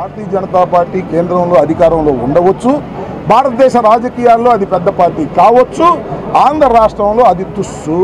భారతీయ Janata party కేంద్రంలో అధికారంలో ఉండవచ్చు భారతదేశ రాజకీయాల్లో అది పెద్ద పార్టీ కావచ్చు ఆంధ్ర రాష్ట్రంలో అది తుస్సు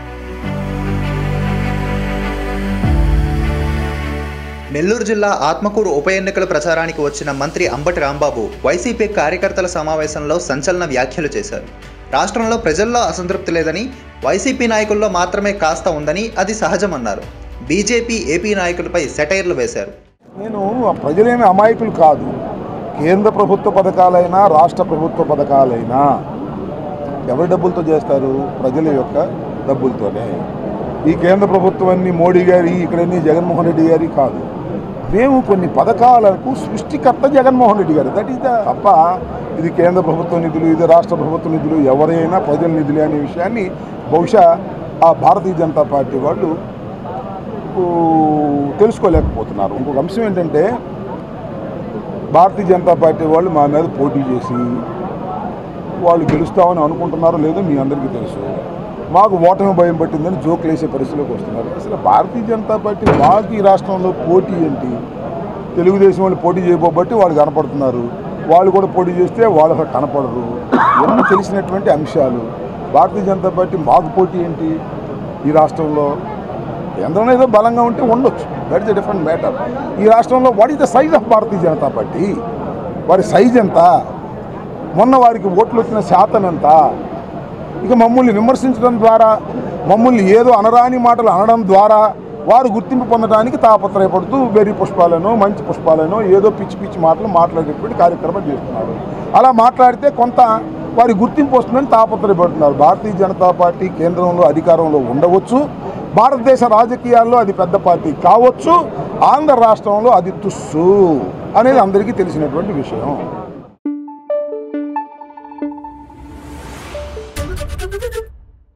నెల్లూరు జిల్లా ఆత్మకూరు ఉప ఎన్నికల ప్రచారానికి వచ్చిన మంత్రి అంబటి రాంబాబు వైసీపీ కార్యకర్తల సమావేశంలో సంచలన వ్యాఖ్యలు చేశారు రాష్ట్రంలో ప్రజల్లో అసంతృప్తి లేదని వైసీపీ నాయకుల్లో మాత్రమే కాస్త ఉందని అది సహజమన్నారు బీజేపీ ఏపీ నాయకులపై సెటైర్లు వేశారు నేను ఆ ప్రజలేమి అమాయకులు కాదు కేంద్ర ప్రభుత్వ పథకాలైనా రాష్ట్ర ప్రభుత్వ పథకాలైనా ఎవరి డబ్బులతో చేస్తారు ప్రజల యొక్క డబ్బులతోనే ఈ కేంద్ర ప్రభుత్వాన్ని మోడీ గారి ఇక్కడన్నీ జగన్మోహన్ రెడ్డి గారి కాదు మేము కొన్ని పథకాలకు సృష్టికర్త జగన్మోహన్ రెడ్డి గారు దట్ ఈస్ ద తప్ప ఇది కేంద్ర ప్రభుత్వ నిధులు ఇది రాష్ట్ర ప్రభుత్వ నిధులు ఎవరైనా ప్రజల నిధులే అనే విషయాన్ని బహుశా ఆ భారతీయ జనతా పార్టీ వాళ్ళు ఊ, తెలుసుకోలేకపోతున్నారు ఇంకొక అంశం ఏంటంటే భారతీయ జనతా పార్టీ వాళ్ళు మా మీద పోటీ చేసి వాళ్ళు గెలుస్తామని అనుకుంటున్నారో లేదో మీ అందరికీ తెలుసు మాకు ఓటమి భయం పట్టిందని జోకులు వేసే పరిస్థితిలోకి వస్తున్నారు అసలు భారతీయ జనతా పార్టీ మాకు ఈ రాష్ట్రంలో పోటీ ఏంటి తెలుగుదేశం వాళ్ళు పోటీ చేయబోబట్టి వాళ్ళు కనపడుతున్నారు వాళ్ళు కూడా పోటీ చేస్తే వాళ్ళు అసలు కనపడరు ఇవన్నీ తెలిసినటువంటి అంశాలు భారతీయ జనతా పార్టీ మాకు పోటీ ఏంటి ఈ రాష్ట్రంలో కేంద్రంలో ఏదో బలంగా ఉంటే ఉండొచ్చు దట్ ఇస్ డిఫరెంట్ మ్యాటర్ ఈ రాష్ట్రంలో what is the size of Bharatiya Janata Party వారి సైజ్ ఎంత మొన్న వారికి ఓట్లు వచ్చిన శాతం ఎంత ఇక మమ్మల్ని విమర్శించడం ద్వారా మమ్మల్ని ఏదో అనరాని మాటలు అనడం ద్వారా వారు గుర్తింపు పొందడానికి తాపత్రయపడుతూ వెర్రి పుష్పాలను మంచి పుష్పాలను ఏదో పిచ్చి పిచ్చి మాటలు మాట్లాడేటువంటి కార్యక్రమం చేస్తున్నారు అలా మాట్లాడితే కొంత వారి గుర్తింపు వస్తుందని తాపత్రయపడుతున్నారు భారతీయ జనతా పార్టీ కేంద్రంలో అధికారంలో ఉండవచ్చు భారతదేశ రాజకీయాల్లో అది పెద్ద పార్టీ కావచ్చు ఆంధ్ర రాష్ట్రంలో అది తుస్సు అనేది అందరికీ తెలిసినటువంటి విషయం Thank you.